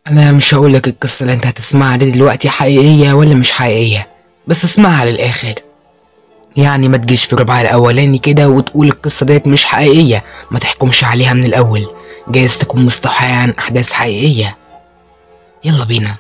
انا مش هقولك القصة اللي انت هتسمعها دي دلوقتي حقيقية ولا مش حقيقية بس اسمعها للاخر يعني ما تجيش في ربعها الاولاني كده وتقول القصة ديت مش حقيقية ما تحكمش عليها من الاول جايز تكون مستوحاة عن احداث حقيقية يلا بينا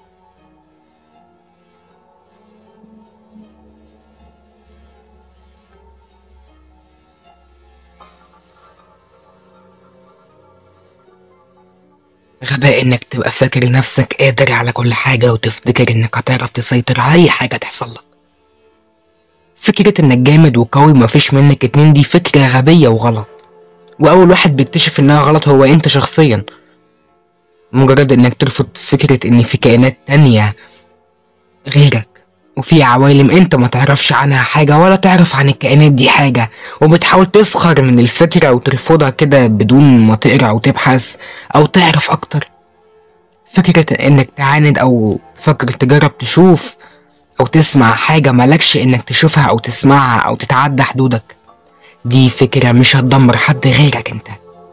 غباء انك تبقى فاكر نفسك قادر على كل حاجة وتفتكر انك هتعرف تسيطر على اي حاجة تحصل لك فكرة انك جامد وقوي مفيش منك اتنين دي فكرة غبية وغلط واول واحد بيكتشف انها غلط هو انت شخصيا مجرد انك ترفض فكرة ان في كائنات تانية غيرك وفي عوالم انت ما تعرفش عنها حاجة ولا تعرف عن الكائنات دي حاجة وبتحاول تسخر من الفكرة وترفضها كده بدون ما تقرا او تبحث او تعرف اكتر فكرة انك تعاند او تفكر تجرب تشوف او تسمع حاجة مالكش انك تشوفها او تسمعها او تتعدى حدودك دي فكرة مش هتدمر حد غيرك انت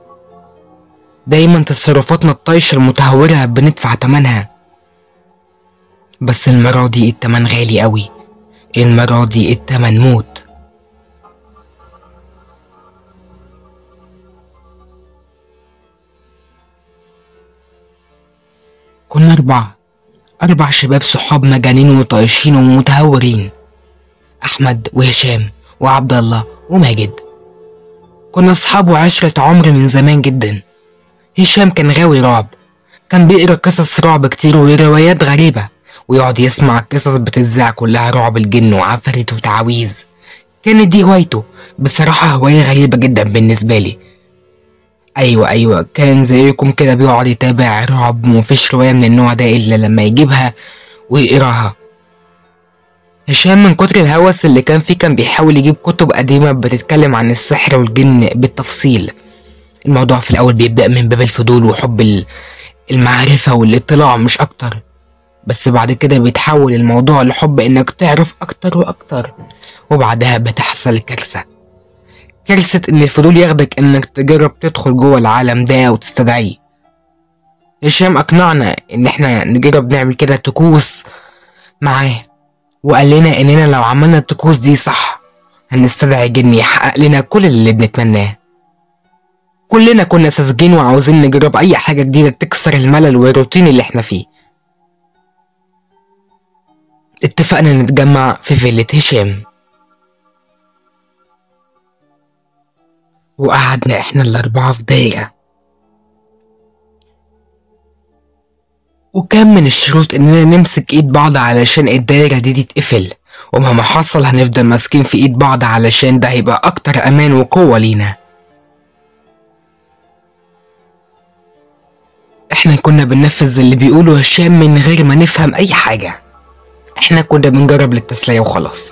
دايما تصرفاتنا الطايشة المتهورة بندفع تمنها بس المرة دي التمن غالي قوي المرة دي التمن موت كنا أربعة أربع شباب صحاب مجانين وطايشين ومتهورين أحمد وهشام وعبد الله وماجد كنا أصحاب وعشرة عمر من زمان جدا هشام كان غاوي رعب كان بيقرا قصص رعب كتير وروايات غريبة ويقعد يسمع قصص بتتذاع كلها رعب الجن وعفاريت وتعاويذ كانت دي هوايته بصراحة هواية غريبة جدا بالنسبة لي أيوة أيوة كان زيكم كده بيقعد يتابع رعب ومفيش رواية من النوع ده إلا لما يجيبها ويقراها هشام من كتر الهوس اللي كان فيه كان بيحاول يجيب كتب قديمة بتتكلم عن السحر والجن بالتفصيل الموضوع في الأول بيبدأ من باب الفضول وحب ال- المعرفة والاطلاع مش أكتر بس بعد كده بيتحول الموضوع لحب إنك تعرف أكتر وأكتر وبعدها بتحصل كارثة كارثة إن الفضول ياخدك إنك تجرب تدخل جوه العالم ده وتستدعيه هشام أقنعنا إن إحنا نجرب نعمل كده طقوس معاه وقال لنا إننا لو عملنا الطقوس دي صح هنستدعي جن يحقق لنا كل اللي بنتمناه كلنا كنا ساذجين وعاوزين نجرب أي حاجة جديدة تكسر الملل والروتين اللي إحنا فيه اتفقنا نتجمع في فيلة هشام وقعدنا احنا الأربعة في دايرة وكان من الشروط إننا نمسك إيد بعض علشان الدايرة دي تتقفل ومهما حصل هنفضل ماسكين في إيد بعض علشان ده هيبقى أكتر أمان وقوة لينا احنا كنا بننفذ اللي بيقوله هشام من غير ما نفهم أي حاجة احنا كنا بنجرب للتسلية وخلاص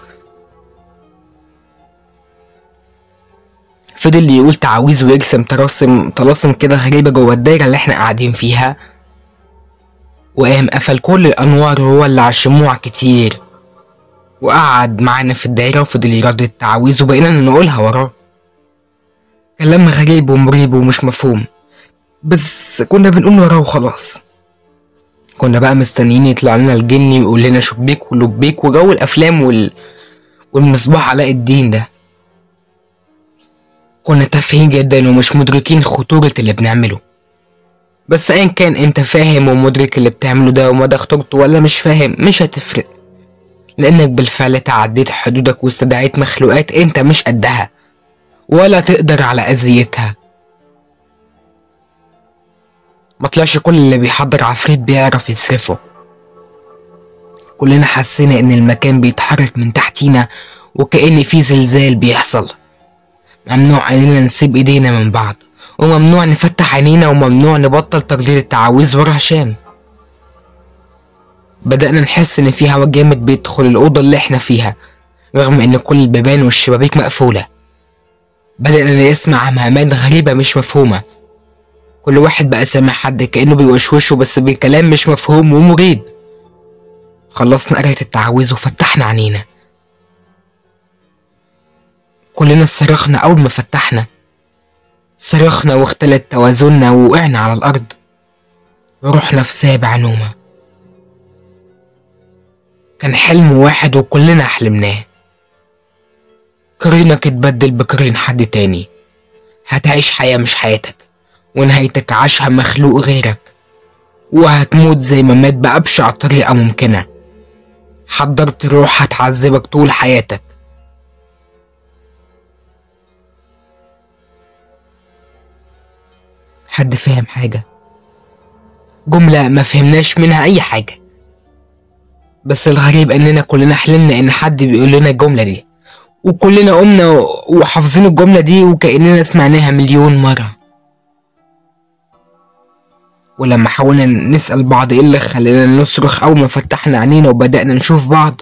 فضل يقول تعاويذ ويرسم طلاسم طلاسم كده غريبة جوه الدايرة اللي احنا قاعدين فيها وقام قفل كل الأنوار وولع شموع كتير وقعد معانا في الدايرة وفضل يردد تعاويذ وبقينا نقولها وراه كلام غريب ومريب ومش مفهوم بس كنا بنقول وراه وخلاص كنا بقى مستنيين يطلع لنا الجن يقول لنا شبيك ولبيك وجو الأفلام وال... والمصباح علاء الدين ده كنا تافهين جدا ومش مدركين خطورة اللي بنعمله بس ايا كان انت فاهم ومدرك اللي بتعمله ده ومدى خطورته ولا مش فاهم مش هتفرق لانك بالفعل تعديت حدودك واستدعيت مخلوقات انت مش قدها ولا تقدر على اذيتها ما طلعش كل اللي بيحضر عفريت بيعرف يصرفه كلنا حسينا ان المكان بيتحرك من تحتينا وكأن في زلزال بيحصل ممنوع اننا نسيب ايدينا من بعض وممنوع نفتح عينينا وممنوع نبطل ترديد التعاويذ ورا هشام بدأنا نحس إن في هوا جامد بيدخل الأوضة اللي إحنا فيها رغم إن كل البيبان والشبابيك مقفولة بدأنا نسمع همهمات غريبة مش مفهومة كل واحد بقى سامع حد كأنه بيوشوشه بس بكلام مش مفهوم ومريب خلصنا قراية التعاويذ وفتحنا عينينا كلنا صرخنا أول ما فتحنا صرخنا واختلت توازننا ووقعنا على الأرض رحنا في سابع نومة كان حلم واحد وكلنا حلمناه قرينك اتبدل بقرين حد تاني هتعيش حياة مش حياتك ونهايتك عاشها مخلوق غيرك وهتموت زي ما مات بأبشع طريقة ممكنة حضرت روح هتعذبك طول حياتك حد فاهم حاجة جملة ما فهمناش منها أي حاجة بس الغريب إننا كلنا حلمنا إن حد بيقول لنا الجملة دي وكلنا قمنا وحافظين الجملة دي وكأننا سمعناها مليون مرة ولما حاولنا نسأل بعض ايه اللي خلانا نصرخ أول ما فتحنا عينينا وبدأنا نشوف بعض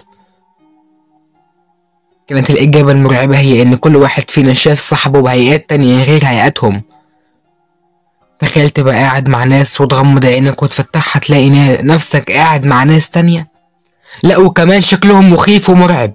كانت الإجابة المرعبة هي إن كل واحد فينا شاف صاحبه بهيئات تانية غير هيئاتهم تخيل تبقى قاعد مع ناس وتغمض عينك وتفتحها تلاقي نفسك قاعد مع ناس تانية لا وكمان شكلهم مخيف ومرعب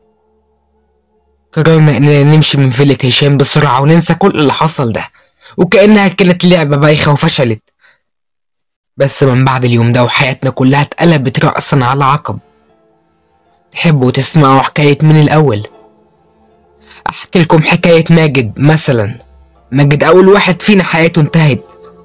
قررنا إننا نمشي من فيلة هشام بسرعة وننسى كل اللي حصل ده وكأنها كانت لعبة بايخة وفشلت بس من بعد اليوم ده وحياتنا كلها اتقلبت رأسا على عقب تحبوا تسمعوا حكاية من الأول أحكي لكم حكاية ماجد مثلا ماجد أول واحد فينا حياته انتهت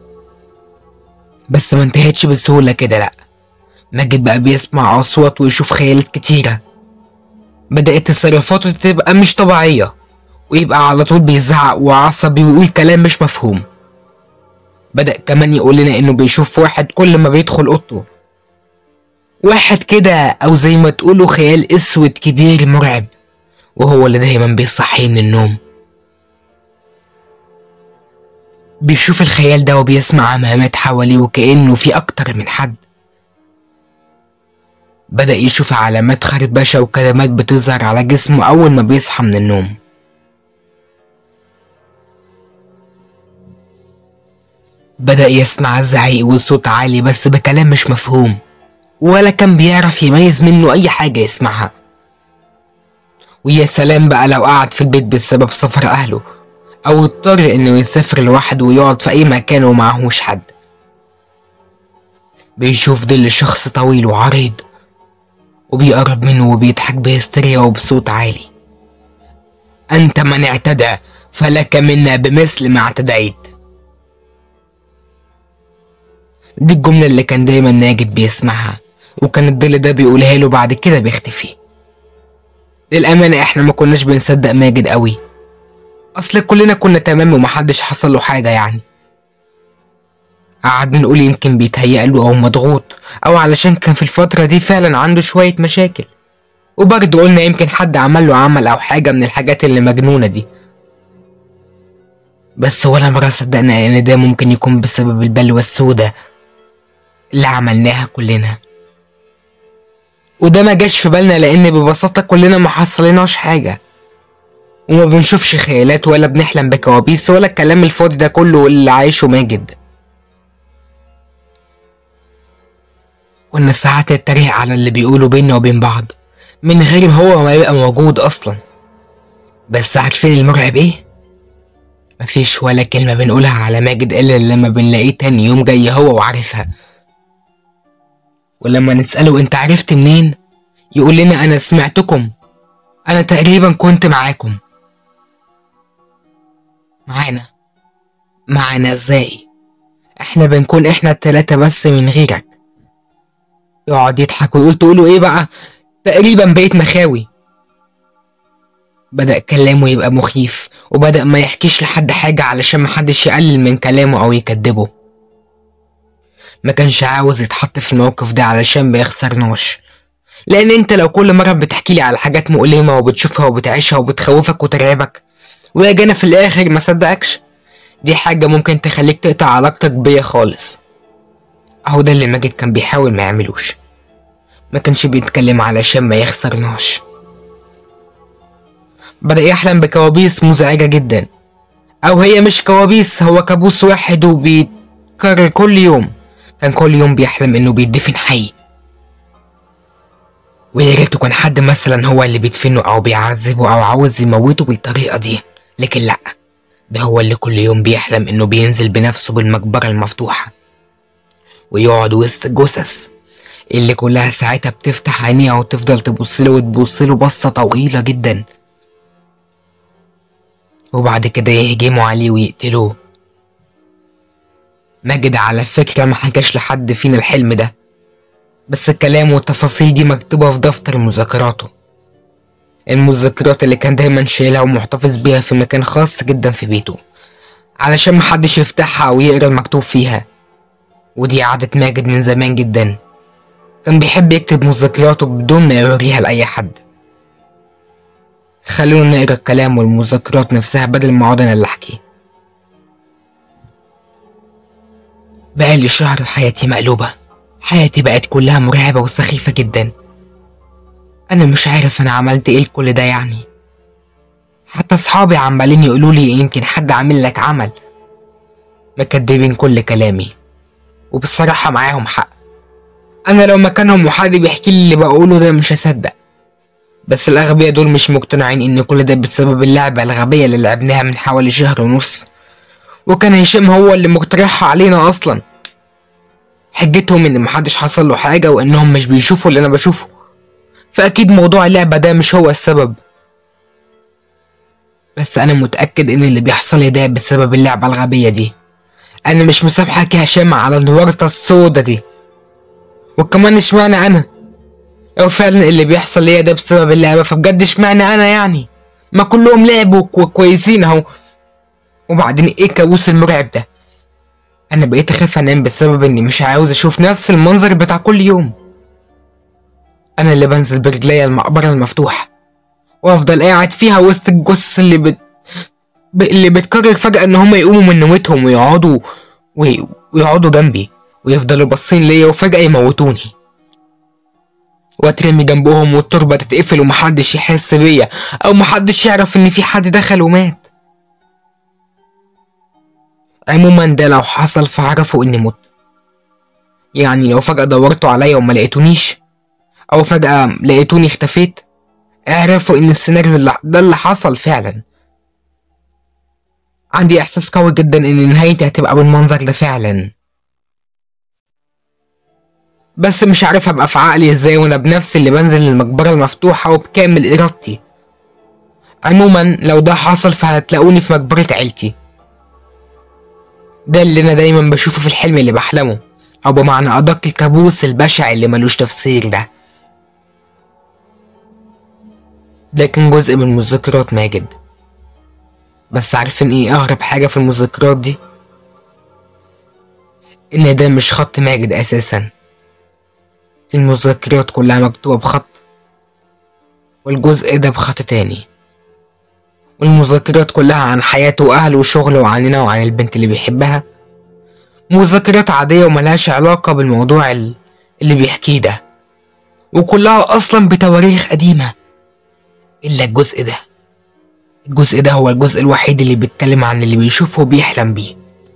بس ما انتهتش بسهولة كده لأ ماجد بقى بيسمع أصوات ويشوف خيالات كتيرة بدأت تصرفاته تبقى مش طبيعية ويبقى على طول بيزعق وعصبي ويقول كلام مش مفهوم بدأ كمان يقول لنا إنه بيشوف واحد كل ما بيدخل أوضته واحد كده أو زي ما تقولوا خيال أسود كبير مرعب وهو اللي دايما بيصحيه من النوم بيشوف الخيال ده وبيسمع همهمات حواليه وكأنه في أكتر من حد بدأ يشوف علامات خربشة وكلمات بتظهر على جسمه أول ما بيصحى من النوم بدأ يسمع زعيق وصوت عالي بس بكلام مش مفهوم ولا كان بيعرف يميز منه أي حاجة يسمعها ويا سلام بقى لو قعد في البيت بسبب سفر أهله أو اضطر إنه يسافر لوحده ويقعد في أي مكان ومعهوش حد بيشوف ظل شخص طويل وعريض وبيقرب منه وبيضحك بهستيريا وبصوت عالي أنت من اعتدى فلك منا بمثل ما اعتديت دي الجملة اللي كان دايما ناجد بيسمعها وكان الظل ده بيقولها له بعد كده بيختفي للأمانة احنا ما كناش بنصدق ماجد قوي أصل كلنا كنا تمام ومحدش حصل له حاجة يعني قعدنا نقول يمكن بيتهيأ له أو مضغوط أو علشان كان في الفترة دي فعلا عنده شوية مشاكل وبرضه قلنا يمكن حد عمل له عمل أو حاجة من الحاجات اللي مجنونة دي بس ولا مرة صدقنا إن ده ممكن يكون بسبب البلوى السوداء اللي عملناها كلنا وده ما جاش في بالنا لأن ببساطة كلنا ما حصلناش حاجة وما بنشوفش خيالات ولا بنحلم بكوابيس ولا الكلام الفاضي ده كله اللي عايشه ماجد كنا ساعات نتريق على اللي بيقولوا بينا وبين بعض من غير هو ما يبقى موجود أصلا بس عارفين المرعب ايه؟ مفيش ولا كلمة بنقولها على ماجد إلا لما بنلاقيه تاني يوم جاي هو وعارفها ولما نسأله انت عرفت منين؟ يقول لنا أنا سمعتكم أنا تقريبا كنت معاكم معانا معانا ازاي؟ احنا بنكون احنا التلاتة بس من غيرك يقعد يضحك ويقول تقولوا ايه بقى تقريبا بقيت مخاوي بدأ كلامه يبقى مخيف وبدأ ما يحكيش لحد حاجة علشان محدش يقلل من كلامه أو يكدبه ما كانش عاوز يتحط في الموقف ده علشان ما يخسرناش لأن أنت لو كل مرة بتحكي لي على حاجات مؤلمة وبتشوفها وبتعيشها وبتخوفك وترعبك ويجي أنا في الآخر ما صدقكش دي حاجة ممكن تخليك تقطع علاقتك بيا خالص اهو ده اللي ماجد كان بيحاول ما يعملوش ما كانش بيتكلم علشان ما يخسرناش بدأ يحلم بكوابيس مزعجة جدا أو هي مش كوابيس هو كابوس واحد وبيتكرر كل يوم كان كل يوم بيحلم إنه بيدفن حي ويا ريت كان حد مثلا هو اللي بيدفنه أو بيعذبه أو عاوز يموته بالطريقة دي لكن لأ ده هو اللي كل يوم بيحلم إنه بينزل بنفسه بالمقبرة المفتوحة ويقعد وسط الجثث اللي كلها ساعتها بتفتح عينيها وتفضل تبصله وتبصله بصة طويلة جدا وبعد كده يهجموا عليه ويقتلوه ماجد على فكرة ما حكاش لحد فينا الحلم ده بس الكلام والتفاصيل دي مكتوبة في دفتر مذكراته المذكرات اللي كان دايما شايلها ومحتفظ بيها في مكان خاص جدا في بيته علشان محدش يفتحها أو يقرا المكتوب فيها ودي عادة ماجد من زمان جدا كان بيحب يكتب مذكراته بدون ما يوريها لأي حد خلونا نقرا الكلام والمذكرات نفسها بدل ما اقعد انا اللي احكي بقالي شهر حياتي مقلوبة حياتي بقت كلها مرعبة وسخيفة جدا أنا مش عارف أنا عملت إيه لكل ده يعني حتى أصحابي عمالين يقولوا لي يمكن حد عامل لك عمل مكدبين كل كلامي وبصراحة معاهم حق أنا لو مكانهم وحد بيحكي لي اللي بقوله ده مش هصدق بس الأغبياء دول مش مقتنعين إن كل ده بسبب اللعبة الغبية اللي لعبناها من حوالي شهر ونص وكان هشام هو اللي مقترحها علينا أصلا حجتهم إن محدش حصل له حاجة وإنهم مش بيشوفوا اللي أنا بشوفه فأكيد موضوع اللعبة ده مش هو السبب بس أنا متأكد إن اللي بيحصل لي ده بسبب اللعبة الغبية دي أنا مش مسامحك يا هشام على الورطة السودا دي وكمان اشمعنى أنا لو فعلا اللي بيحصل ليا ده بسبب اللعبة فبجد اشمعنى أنا يعني ما كلهم لعبوا كو- كويسين أهو وبعدين إيه الكابوس المرعب ده أنا بقيت أخاف أنام بسبب إني مش عاوز أشوف نفس المنظر بتاع كل يوم أنا اللي بنزل برجليا المقبرة المفتوحة وأفضل قاعد فيها وسط الجثث اللي بت... ب... اللي بتقرر فجأة إن هما يقوموا من نومتهم ويقعدوا وي... ويقعدوا جنبي ويفضلوا باصين ليا وفجأة يموتوني واترمي جنبهم والتربة تتقفل ومحدش يحس بيا أو محدش يعرف إن في حد دخل ومات عموما ده لو حصل فاعرفوا إني مت يعني لو فجأة دورتوا عليا وما لقيتونيش أو فجأة لقيتوني اختفيت اعرفوا إن السيناريو اللي ده اللي حصل فعلا عندي إحساس قوي جدا إن نهايتي هتبقى بالمنظر ده فعلا بس مش عارف ابقى في عقلي ازاي وانا بنفسي اللي بنزل المقبرة المفتوحة وبكامل ارادتي عموما لو ده حصل فهتلاقوني في مقبرة عيلتي ده اللي انا دايما بشوفه في الحلم اللي بحلمه او بمعنى ادق الكابوس البشع اللي ملوش تفسير ده ده كان جزء من مذكرات ماجد بس عارفين ايه اغرب حاجة في المذكرات دي ان ده مش خط ماجد اساسا المذكرات كلها مكتوبة بخط والجزء ده بخط تاني والمذكرات كلها عن حياته وأهله وشغله وعننا وعن البنت اللي بيحبها مذكرات عادية وملهاش علاقة بالموضوع ال- اللي بيحكيه ده وكلها أصلا بتواريخ قديمة إلا الجزء ده الجزء ده هو الجزء الوحيد اللي بيتكلم عن اللي بيشوفه وبيحلم بيه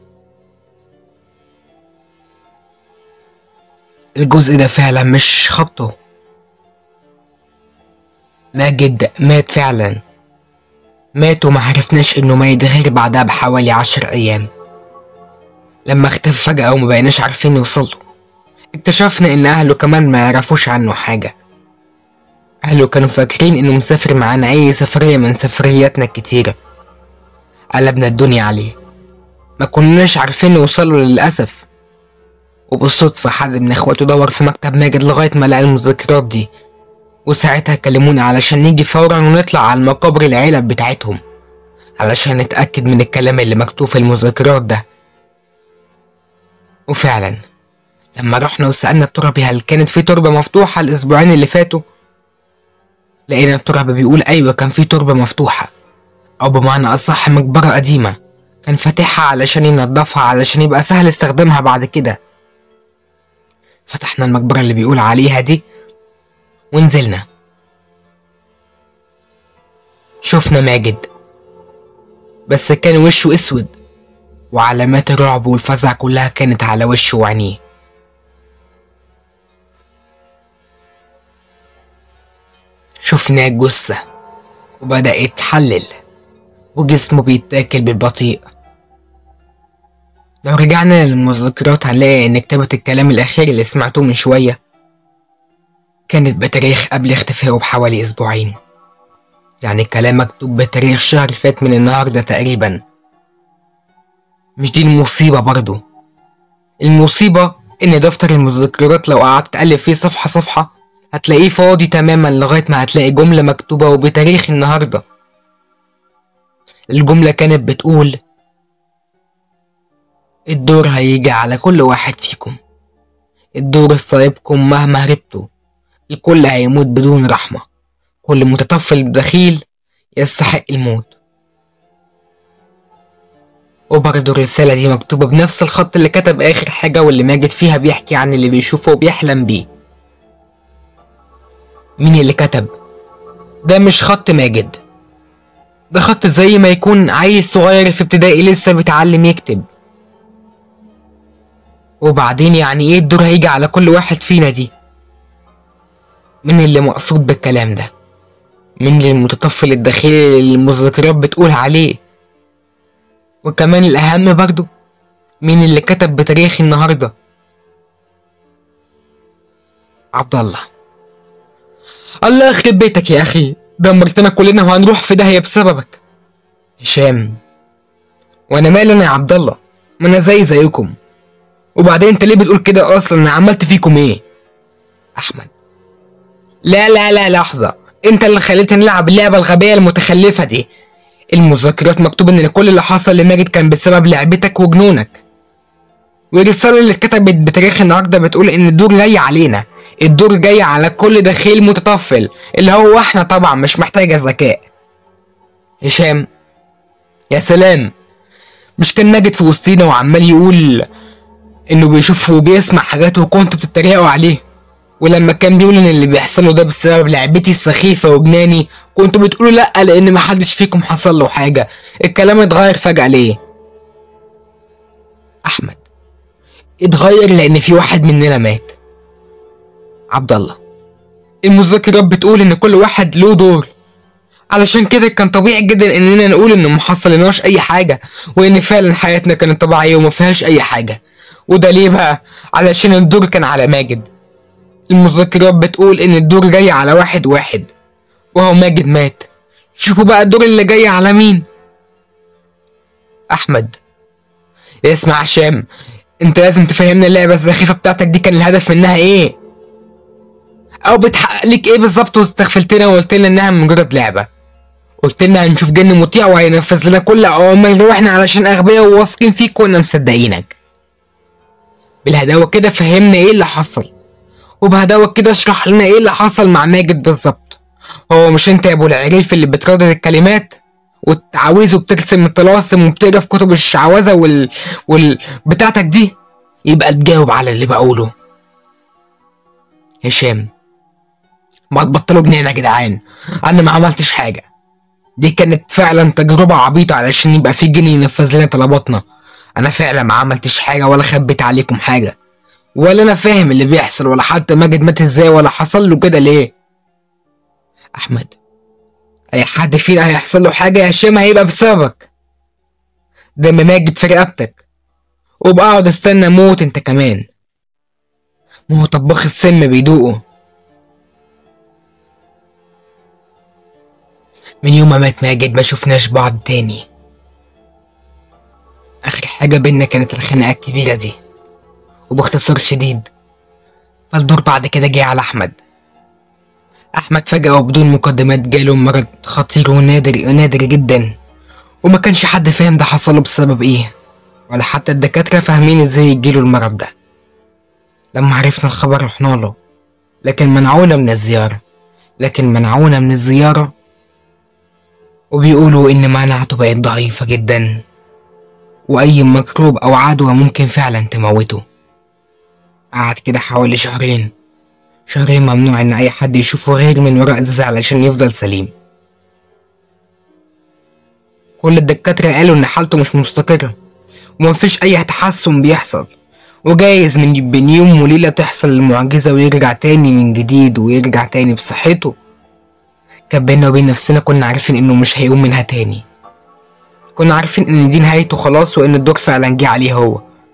الجزء ده فعلا مش خطه ماجد مات فعلا مات وما عرفناش انه ميت غير بعدها بحوالي عشر ايام لما اختفى فجأة وما بقيناش عارفين نوصله اكتشفنا ان اهله كمان ما يعرفوش عنه حاجة اهله كانوا فاكرين انه مسافر معانا اي سفرية من سفرياتنا الكتيرة قلبنا الدنيا عليه ما كناش عارفين نوصله للأسف وبالصدفة حد من اخواته دور في مكتب ماجد لغاية ما لقى المذكرات دي وساعتها كلمونا علشان نيجي فورا ونطلع على المقابر العيلة بتاعتهم علشان نتأكد من الكلام اللي مكتوب في المذكرات ده وفعلا لما رحنا وسألنا التربي هل كانت في تربة مفتوحة الأسبوعين اللي فاتوا لقينا التربي بيقول أيوة كان في تربة مفتوحة أو بمعنى أصح مقبرة قديمة كان فاتحها علشان ينضفها علشان يبقى سهل استخدامها بعد كده فتحنا المقبرة اللي بيقول عليها دي ونزلنا شفنا ماجد بس كان وشه اسود وعلامات الرعب والفزع كلها كانت على وشه وعينيه شفناه جثة وبدأ يتحلل وجسمه بيتاكل بالبطيء لو رجعنا للمذكرات هنلاقي إن كتابة الكلام الأخير اللي سمعتوه من شوية كانت بتاريخ قبل اختفائه بحوالي أسبوعين يعني الكلام مكتوب بتاريخ شهر فات من النهاردة تقريبا مش دي المصيبة برضو المصيبة إن دفتر المذكرات لو قعدت تقلب فيه صفحة صفحة هتلاقيه فاضي تماما لغاية ما هتلاقي جملة مكتوبة وبتاريخ النهاردة الجملة كانت بتقول الدور هيجي على كل واحد فيكم الدور الصايبكم مهما هربتوا الكل هيموت بدون رحمة كل متطفل بخيل يستحق الموت وبرضه الرسالة دي مكتوبة بنفس الخط اللي كتب آخر حاجة واللي ماجد فيها بيحكي عن اللي بيشوفه وبيحلم بيه مين اللي كتب؟ ده مش خط ماجد ده خط زي ما يكون عيل صغير في ابتدائي لسه بيتعلم يكتب وبعدين يعني ايه الدور هيجي على كل واحد فينا دي مين اللي مقصود بالكلام ده مين اللي المتطفل الداخلي اللي المذكرات بتقول عليه وكمان الأهم برضو مين اللي كتب بتاريخ النهاردة عبد الله الله يخرب بيتك يا أخي دمرتنا كلنا وهنروح في داهية بسببك هشام وانا مالي انا يا عبد الله ما انا زي زيكم وبعدين انت ليه بتقول كده اصلا انا عملت فيكم ايه احمد لا لا لا لحظة انت اللي خليتني نلعب اللعبة الغبية المتخلفة دي المذكرات مكتوب ان كل اللي حصل لماجد كان بسبب لعبتك وجنونك والرسالة اللي اتكتبت بتاريخ النهاردة بتقول ان الدور جاي علينا الدور جاي على كل دخيل متطفل اللي هو احنا طبعا مش محتاجة ذكاء هشام يا سلام مش كان ماجد في وسطينا وعمال يقول انه بيشوف وبيسمع حاجات وكنتوا بتتريقوا عليه ولما كان بيقول ان اللي بيحصل له ده بسبب لعبتي السخيفة وجناني كنتوا بتقولوا لأ لأن محدش فيكم حصل له حاجة الكلام اتغير فجأة ليه؟ أحمد اتغير لأن في واحد مننا مات عبد الله المذكرات بتقول إن كل واحد له دور علشان كده كان طبيعي جدا إننا نقول إن محصلناش أي حاجة وإن فعلا حياتنا كانت طبيعية وما فيهاش أي حاجة وده ليه بقى؟ علشان الدور كان على ماجد المذكرات بتقول إن الدور جاي على واحد واحد وهو ماجد مات شوفوا بقى الدور اللي جاي على مين احمد اسمع هشام انت لازم تفهمنا اللعبة السخيفة بتاعتك دي كان الهدف منها ايه او بتحقق لك ايه بالظبط واستغفلتنا وقلت لنا انها مجرد لعبة قلت لنا هنشوف جن مطيع وهينفذ لنا كل اوامرنا واحنا علشان اغبياء وواثقين فيك كنا مصدقينك بالهداوة كده فهمنا ايه اللي حصل وبهداوة كده اشرح لنا ايه اللي حصل مع ماجد بالظبط هو مش انت يا ابو العريف اللي بتردد الكلمات والتعاويذ وبترسم الطلاسم وبتقرا في كتب الشعوذه وال... وال بتاعتك دي يبقى تجاوب على اللي بقوله هشام ما تبطلوا جنان يا جدعان انا ما عملتش حاجه دي كانت فعلا تجربه عبيطه علشان يبقى في جن ينفذ لنا طلباتنا انا فعلا ما عملتش حاجه ولا خبيت عليكم حاجه ولا انا فاهم اللي بيحصل ولا حتى ماجد مات ازاي ولا حصل له كده ليه احمد اي حد فينا هيحصل له حاجه يا هشام هيبقى بسببك دم ماجد في رقبتك وبقعد استنى موت انت كمان ما هو طباخ السم بيدوقه من يوم ما مات ماجد ما شفناش بعض تاني اخر حاجه بينا كانت الخناقه الكبيره دي وباختصار شديد فالدور بعد كده جه على احمد احمد فجأة وبدون مقدمات جاله مرض خطير ونادر نادر جدا وما كانش حد فاهم ده حصله بسبب ايه ولا حتى الدكاترة فاهمين ازاي يجيله المرض ده لما عرفنا الخبر رحنا له لكن منعونا من الزيارة لكن منعونا من الزيارة وبيقولوا ان مناعته بقت ضعيفة جدا واي ميكروب او عدوى ممكن فعلا تموته قعد كده حوالي شهرين شهرين ممنوع ان اي حد يشوفه غير من وراء ازاز علشان يفضل سليم كل الدكاترة قالوا ان حالته مش مستقرة ومفيش اي تحسن بيحصل وجايز من بين يوم وليلة تحصل المعجزة ويرجع تاني من جديد ويرجع تاني بصحته كان بينا وبين نفسنا كنا عارفين انه مش هيقوم منها تاني كنا عارفين ان دي نهايته خلاص وان الدور فعلا جه عليه هو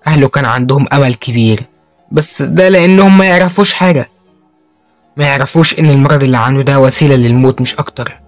أهله كان عندهم أمل كبير بس ده لأنهم ما يعرفوش حاجة ما يعرفوش إن المرض اللي عنده ده وسيلة للموت مش أكتر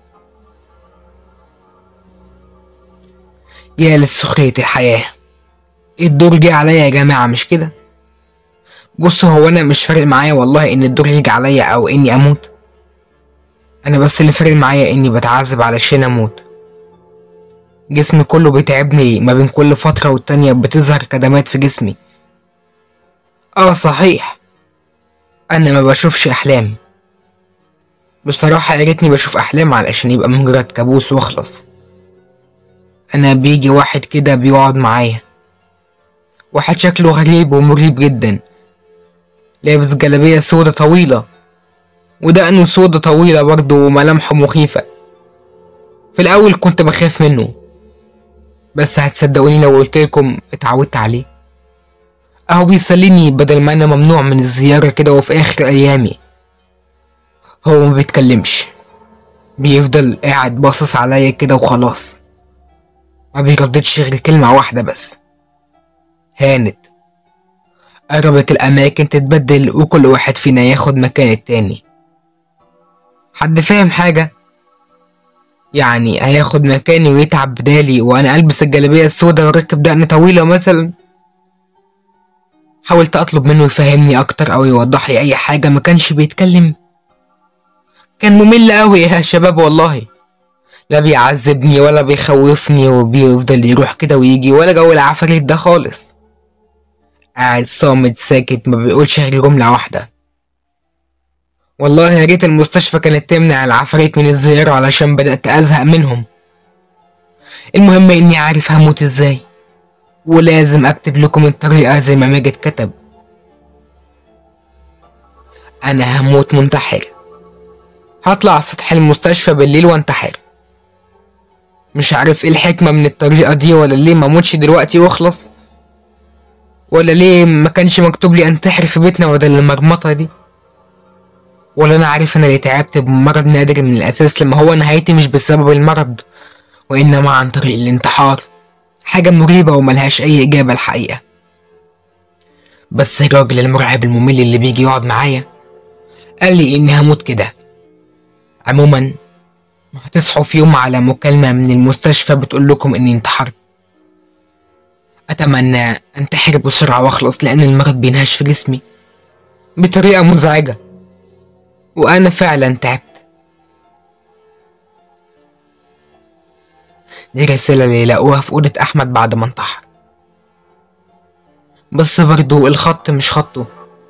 يا لسخرية الحياة الدور جه عليا يا جماعة مش كده بصوا هو أنا مش فارق معايا والله إن الدور يجي عليا أو إني أموت أنا بس اللي فارق معايا إني بتعذب علشان أموت جسمي كله بيتعبني ما بين كل فترة والتانية بتظهر كدمات في جسمي اه صحيح انا ما بشوفش احلام بصراحة يا ريتني بشوف احلام علشان يبقى مجرد كابوس واخلص انا بيجي واحد كده بيقعد معايا واحد شكله غريب ومريب جدا لابس جلابية سودة طويلة ودقنه سودة طويلة برضه وملامحه مخيفة في الأول كنت بخاف منه بس هتصدقوني لو قلتلكم اتعودت عليه أهو بيسليني بدل ما أنا ممنوع من الزيارة كده وفي آخر أيامي هو ما بيتكلمش بيفضل قاعد باصص عليا كده وخلاص ما بيرددش غير كلمة واحدة بس هانت قربت الأماكن تتبدل وكل واحد فينا ياخد مكان التاني حد فاهم حاجة؟ يعني هياخد مكاني ويتعب بدالي وأنا ألبس الجلابية السوداء وأركب دقن طويلة مثلا حاولت أطلب منه يفهمني أكتر أو يوضح لي أي حاجة ما كانش بيتكلم كان ممل أوي يا شباب والله لا بيعذبني ولا بيخوفني وبيفضل يروح كده ويجي ولا جو العفاريت ده خالص قاعد صامت ساكت ما بيقولش غير جملة واحدة والله يا ريت المستشفى كانت تمنع العفاريت من الزيارة علشان بدأت أزهق منهم المهم إني عارف هموت إزاي ولازم أكتب لكم الطريقة زي ما ماجد كتب أنا هموت منتحر هطلع على سطح المستشفى بالليل وانتحر مش عارف ايه الحكمة من الطريقة دي ولا ليه ما اموتش دلوقتي واخلص ولا ليه ما كانش مكتوب لي انتحر في بيتنا بدل المرمطة دي ولا انا عارف انا اللي تعبت بمرض نادر من الاساس لما هو نهايتي مش بسبب المرض وانما عن طريق الانتحار حاجة مريبة وملهاش اي اجابة الحقيقة بس الراجل المرعب الممل اللي بيجي يقعد معايا قال لي اني هموت كده عموما هتصحوا في يوم على مكالمة من المستشفى بتقول لكم اني انتحرت اتمنى انتحر بسرعة واخلص لان المرض بينهش في جسمي بطريقة مزعجة وانا فعلا تعبت دي رسالة اللي لقوها في أوضة أحمد بعد ما انتحر بس برضو الخط مش خطه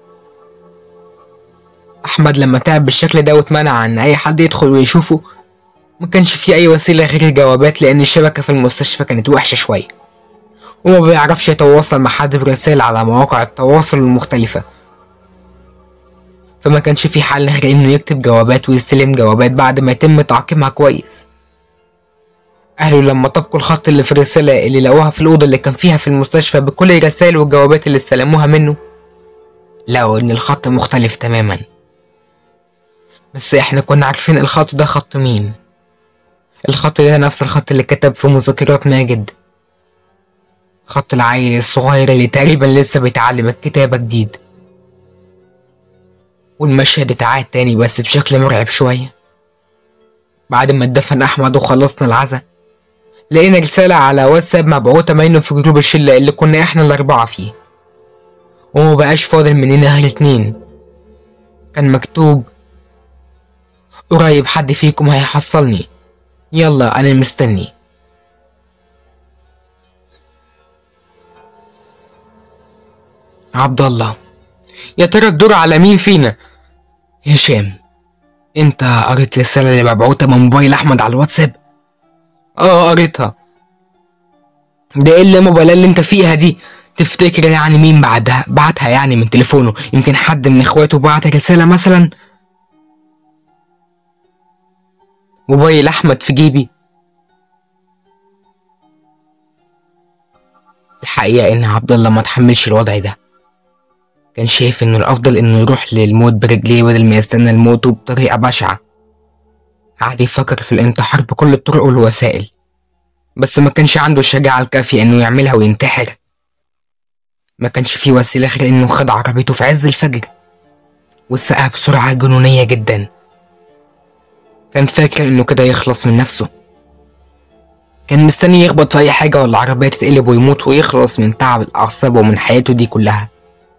أحمد لما تعب بالشكل ده واتمنع إن أي حد يدخل ويشوفه ما كانش فيه أي وسيلة غير الجوابات لأن الشبكة في المستشفى كانت وحشة شوية وما بيعرفش يتواصل مع حد برسائل على مواقع التواصل المختلفة فما كانش في حل غير إنه يكتب جوابات ويستلم جوابات بعد ما يتم تعقيمها كويس أهله لما طبقوا الخط اللي في الرسالة اللي لقوها في الأوضة اللي كان فيها في المستشفى بكل الرسائل والجوابات اللي استلموها منه لقوا إن الخط مختلف تماما بس إحنا كنا عارفين الخط ده خط مين الخط ده نفس الخط اللي كتب في مذكرات ماجد خط العيل الصغير اللي تقريبا لسه بيتعلم الكتابة جديد والمشهد اتعاد تاني بس بشكل مرعب شوية بعد ما اتدفن أحمد وخلصنا العزا لقينا رسالة على واتساب مبعوثة منه في جروب الشلة اللي كنا احنا الأربعة فيه ومبقاش فاضل مننا غير اتنين كان مكتوب قريب حد فيكم هيحصلني يلا أنا مستني عبد الله يا ترى الدور على مين فينا هشام انت قريت الرسالة اللي مبعوثة من موبايل احمد على الواتساب اه قريتها ده ايه اللامبالاة اللي انت فيها دي تفتكر يعني مين بعدها بعتها يعني من تليفونه يمكن حد من اخواته بعت رسالة مثلا موبايل احمد في جيبي الحقيقة ان عبد الله ما تحملش الوضع ده كان شايف انه الافضل انه يروح للموت برجليه بدل ما يستنى الموت بطريقة بشعة قعد يفكر في الانتحار بكل الطرق والوسائل بس ما كانش عنده الشجاعة الكافية انه يعملها وينتحر ما كانش فيه وسيلة غير إنه خد عربيته في عز الفجر وسقها بسرعة جنونية جدا كان فاكر إنه كده يخلص من نفسه كان مستني يخبط في أي حاجة ولا العربية تتقلب ويموت ويخلص من تعب الأعصاب ومن حياته دي كلها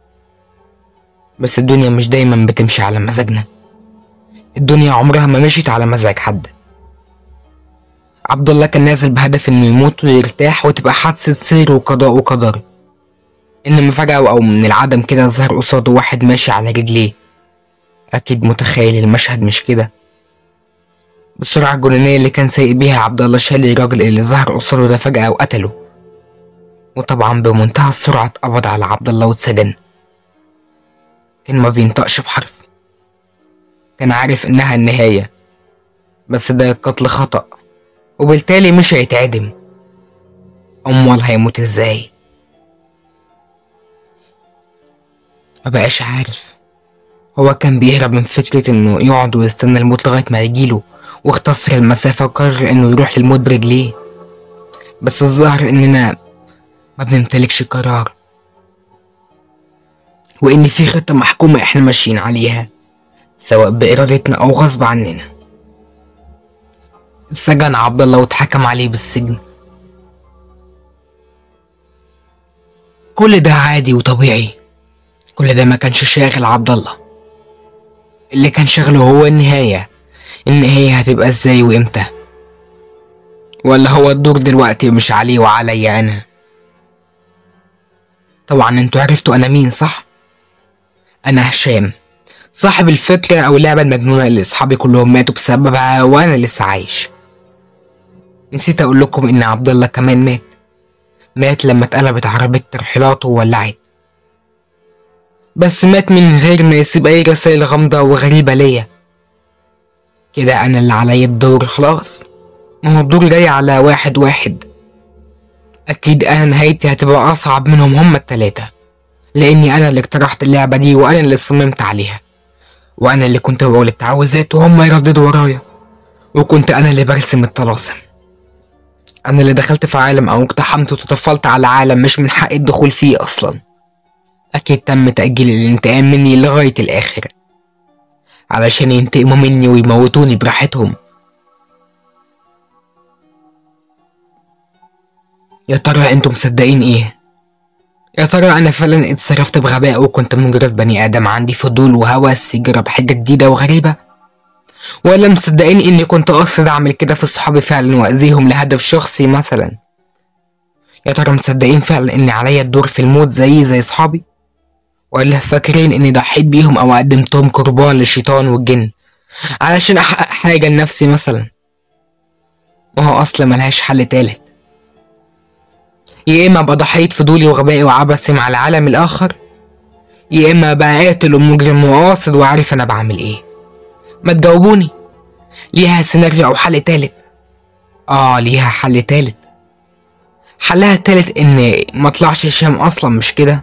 بس الدنيا مش دايما بتمشي على مزاجنا الدنيا عمرها ما مشيت على مزاج حد عبد الله كان نازل بهدف انه يموت ويرتاح وتبقى حادثة سير وقضاء وقدر انما فجأة او من العدم كده ظهر قصاده واحد ماشي على رجليه اكيد متخيل المشهد مش كده بالسرعة الجنونية اللي كان سايق بيها عبد الله شال الراجل اللي ظهر قصاده ده فجأة وقتله وطبعا بمنتهى السرعة اتقبض على عبد الله واتسجن كان ما بينطقش بحرف كان عارف انها النهاية بس ده قتل خطأ وبالتالي مش هيتعدم امال هيموت ازاي ما بقاش عارف هو كان بيهرب من فكرة انه يقعد ويستنى الموت لغاية ما يجيله واختصر المسافة وقرر انه يروح للموت برجليه بس الظاهر اننا ما بنمتلكش قرار وان في خطة محكومة احنا ماشيين عليها سواء بإرادتنا أو غصب عننا اتسجن عبد الله واتحكم عليه بالسجن كل ده عادي وطبيعي كل ده ما كانش شاغل عبد الله اللي كان شغله هو النهاية النهاية هتبقى ازاي وامتى ولا هو الدور دلوقتي مش عليه وعليا انا طبعا انتوا عرفتوا انا مين صح انا هشام صاحب الفكرة او اللعبة المجنونة اللي اصحابي كلهم ماتوا بسببها وانا لسه عايش نسيت اقول لكم ان عبد الله كمان مات مات لما اتقلبت عربية ترحيلاته وولعت بس مات من غير ما يسيب اي رسائل غامضة وغريبة ليا كده انا اللي عليا الدور خلاص ما هو الدور جاي على واحد واحد اكيد انا نهايتي هتبقى اصعب منهم هما التلاتة لاني انا اللي اقترحت اللعبة دي وانا اللي صممت عليها وانا اللي كنت بقول التعويذات وهم يرددوا ورايا وكنت انا اللي برسم الطلاسم انا اللي دخلت في عالم او اقتحمت وتطفلت على عالم مش من حقي الدخول فيه اصلا اكيد تم تأجيل الانتقام مني لغاية الاخر علشان ينتقموا مني ويموتوني براحتهم يا ترى انتم مصدقين ايه يا ترى انا فعلا اتصرفت بغباء وكنت مجرد بني ادم عندي فضول وهوس يجرب حاجة جديدة وغريبة ولا مصدقين اني كنت قاصد اعمل كده في صحابي فعلا واذيهم لهدف شخصي مثلا يا ترى مصدقين فعلا ان عليا الدور في الموت زيي زي صحابي ولا فاكرين اني ضحيت بيهم او قدمتهم قربان للشيطان والجن علشان احقق حاجة لنفسي مثلا ما هو اصلا ملهاش حل تالت يا اما ابقى ضحية فضولي وغبائي وعبثي مع العالم الاخر يا اما ابقى قاتل ومجرم وقاصد وعارف انا بعمل ايه ما تجاوبوني ليها سيناريو او حل تالت اه ليها حل تالت حلها التالت ان مطلعش هشام اصلا مش كده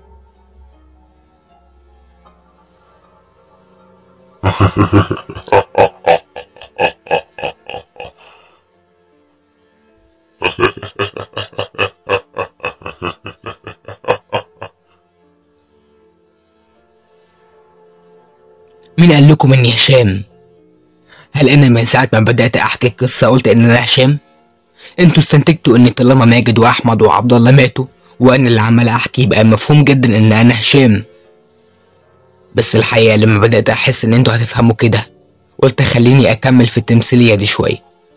مين قال لكم اني هشام هل انا من ساعه ما بدات احكي القصه قلت ان انا هشام انتوا استنتجتوا ان طالما ماجد واحمد وعبد الله ماتوا وانا اللي عمال احكي يبقى مفهوم جدا ان انا هشام بس الحقيقه لما بدات احس ان انتوا هتفهموا كده قلت خليني اكمل في التمثيليه دي شويه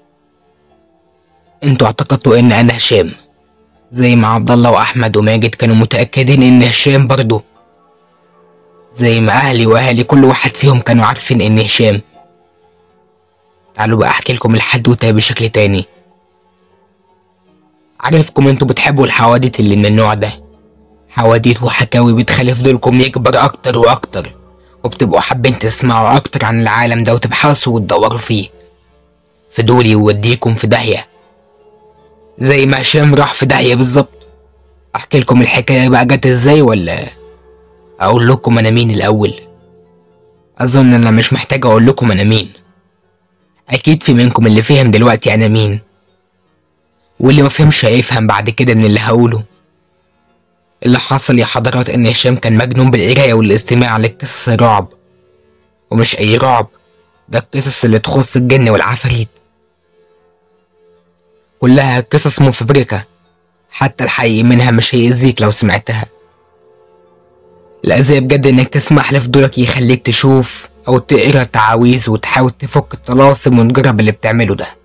انتوا اعتقدتوا ان انا هشام زي ما عبد الله واحمد وماجد كانوا متاكدين ان هشام برضه زي ما اهلي واهلي كل واحد فيهم كانوا عارفين اني هشام تعالوا بقى احكي لكم الحدوته بشكل تاني عارفكم انتوا بتحبوا الحواديت اللي من النوع ده حواديت وحكاوي بتخلي فضولكم يكبر اكتر واكتر وبتبقوا حابين تسمعوا اكتر عن العالم ده وتبحثوا وتدوروا فيه فضولي يوديكم في داهية زي ما هشام راح في داهية بالظبط احكي لكم الحكاية بقى جت ازاي ولا اقول لكم انا مين الاول اظن انا مش محتاج اقول لكم انا مين اكيد في منكم اللي فهم دلوقتي انا مين واللي ما فهمش هيفهم بعد كده من اللي هقوله اللي حصل يا حضرات ان هشام كان مجنون بالقرايه والاستماع لقصص الرعب ومش اي رعب ده القصص اللي تخص الجن والعفاريت كلها قصص مفبركة حتى الحقيقي منها مش هيأذيك لو سمعتها الأذية بجد إنك تسمح لفضولك يخليك تشوف أو تقرا تعاويذ وتحاول تفك الطلاسم وتجرب اللي بتعمله ده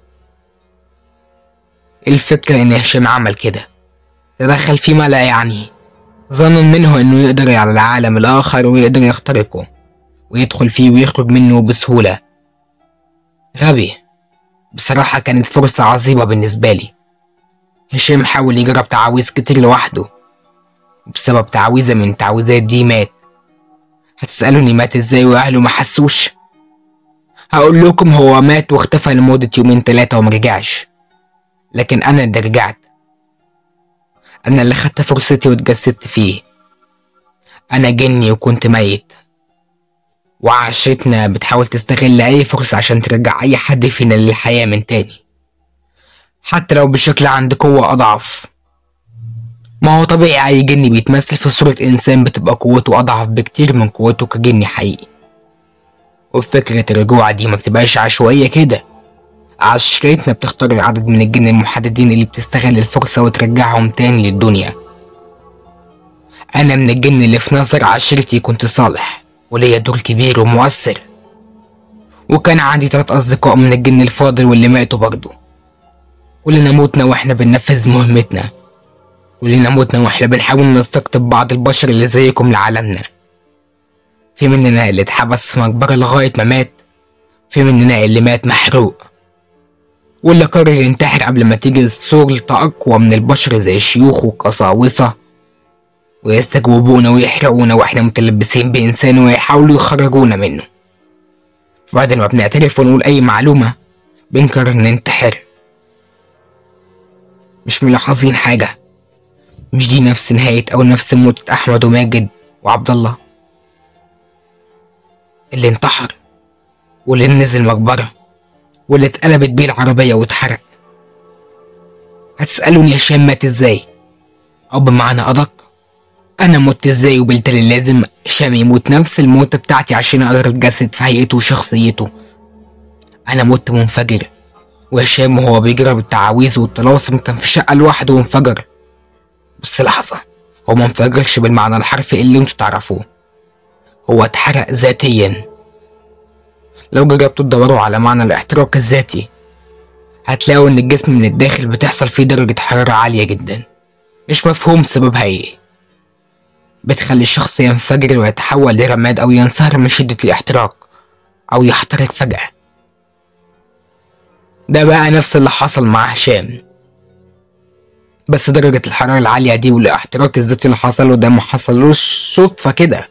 الفكرة إن هشام عمل كده تدخل فيما لا يعني ظنا منه إنه يقدر على العالم الآخر ويقدر يخترقه ويدخل فيه ويخرج منه بسهولة غبي بصراحة كانت فرصة عظيمة بالنسبة لي هشام حاول يجرب تعاويذ كتير لوحده وبسبب تعويذة من التعويذات دي مات هتسألوني مات ازاي وأهله ما حسوش هقول لكم هو مات واختفى لمدة يومين تلاتة ومرجعش لكن أنا اللي رجعت أنا اللي خدت فرصتي واتجسدت فيه أنا جني وكنت ميت وعشتنا بتحاول تستغل أي فرصة عشان ترجع أي حد فينا للحياة من تاني حتى لو بشكل عند قوة أضعف ما هو طبيعي أي جني بيتمثل في صورة إنسان بتبقى قوته أضعف بكتير من قوته كجني حقيقي وفكرة الرجوع دي ما بتبقاش عشوائية كده عشرتنا بتختار عدد من الجن المحددين اللي بتستغل الفرصة وترجعهم تاني للدنيا أنا من الجن اللي في نظر عشرتي كنت صالح وليا دور كبير ومؤثر وكان عندي تلات أصدقاء من الجن الفاضل واللي ماتوا برضه كلنا موتنا واحنا بننفذ مهمتنا كلنا موتنا واحنا بنحاول نستقطب بعض البشر اللي زيكم لعالمنا في مننا اللي اتحبس في مقبرة لغاية ما مات في مننا اللي مات محروق واللي قرر ينتحر قبل ما تيجي السلطة أقوى من البشر زي الشيوخ والقساوسة ويستجوبونا ويحرقونا واحنا متلبسين بإنسان ويحاولوا يخرجونا منه بعد ما بنعترف ونقول أي معلومة بنقرر ننتحر مش ملاحظين حاجة مش دي نفس نهاية أو نفس موتة أحمد وماجد وعبد الله اللي انتحر واللي نزل مقبرة واللي اتقلبت بيه العربية واتحرق هتسألوني هشام مات ازاي أو بمعنى أدق أنا مت ازاي وبالتالي لازم هشام يموت نفس الموتة بتاعتي عشان أقدر أتجسد في هيئته وشخصيته أنا مت منفجر وهشام وهو بيجرب التعاويذ والطلاسم كان في شقة لوحده وانفجر بس لحظة هو ما انفجرش بالمعنى الحرفي اللي انتوا تعرفوه هو اتحرق ذاتيا لو جربتوا تدوروا على معنى الاحتراق الذاتي هتلاقوا ان الجسم من الداخل بتحصل فيه درجة حرارة عالية جدا مش مفهوم سببها ايه بتخلي الشخص ينفجر ويتحول لرماد او ينصهر من شدة الاحتراق او يحترق فجأة ده بقى نفس اللي حصل مع هشام بس درجة الحرارة العالية دي والاحتراق الذاتي اللي حصله ده ما حصلوش صدفة كده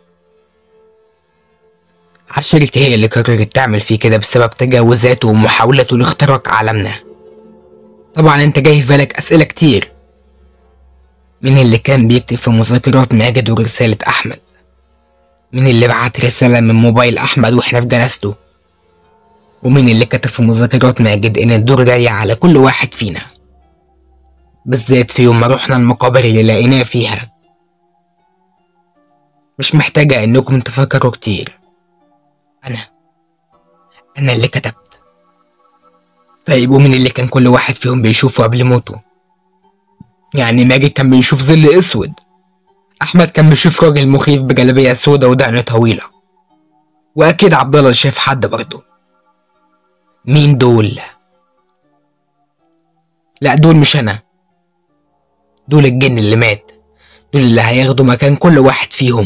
عشرتي هي اللي قررت تعمل فيه كده بسبب تجاوزاته ومحاولته لاختراق عالمنا طبعا انت جاي في بالك اسئلة كتير مين اللي كان بيكتب في مذكرات ماجد ورسالة احمد مين اللي بعت رسالة من موبايل احمد واحنا في جنازته ومين اللي كتب في مذكرات ماجد ان الدور جاي على كل واحد فينا بالذات في يوم ما رحنا المقابر اللي لقيناه فيها مش محتاجة انكم تفكروا كتير انا انا اللي كتبت طيب ومين اللي كان كل واحد فيهم بيشوفه قبل موته يعني ماجد كان بيشوف ظل اسود احمد كان بيشوف راجل مخيف بجلابيه سودا ودقن طويله واكيد عبد الله شاف حد برضه مين دول لا دول مش انا دول الجن اللي مات دول اللي هياخدوا مكان كل واحد فيهم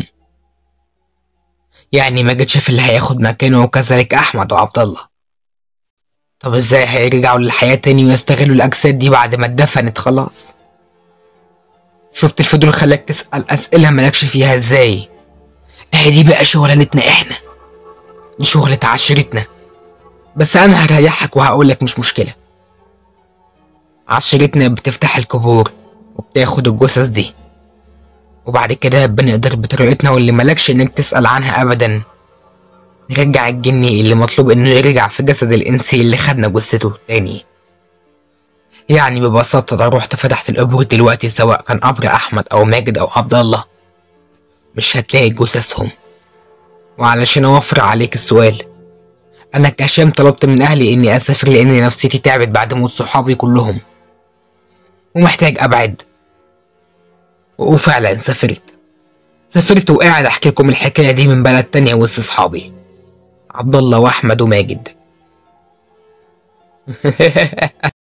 يعني ماجد شاف اللي هياخد مكانه وكذلك احمد وعبد الله طب ازاي هيرجعوا للحياة تاني ويستغلوا الاجساد دي بعد ما اتدفنت خلاص شفت الفضول خلاك تسأل اسئلة مالكش فيها ازاي اهي دي بقى شغلانتنا احنا دي شغلة عشيرتنا بس انا هريحك وهقولك مش مشكلة عشيرتنا بتفتح القبور وبتاخد الجثث دي وبعد كده بنقدر بطريقتنا واللي ملكش انك تسأل عنها ابدا نرجع الجني اللي مطلوب انه يرجع في جسد الانسي اللي خدنا جثته تاني يعني ببساطة لو رحت فتحت القبور دلوقتي سواء كان قبر أحمد أو ماجد أو عبد الله مش هتلاقي جثثهم وعلشان أوفر عليك السؤال أنا كهشام طلبت من أهلي إني أسافر لأن نفسيتي تعبت بعد موت صحابي كلهم ومحتاج أبعد وفعلا سافرت سافرت وقاعد أحكي لكم الحكاية دي من بلد تانية وسط صحابي عبد الله وأحمد وماجد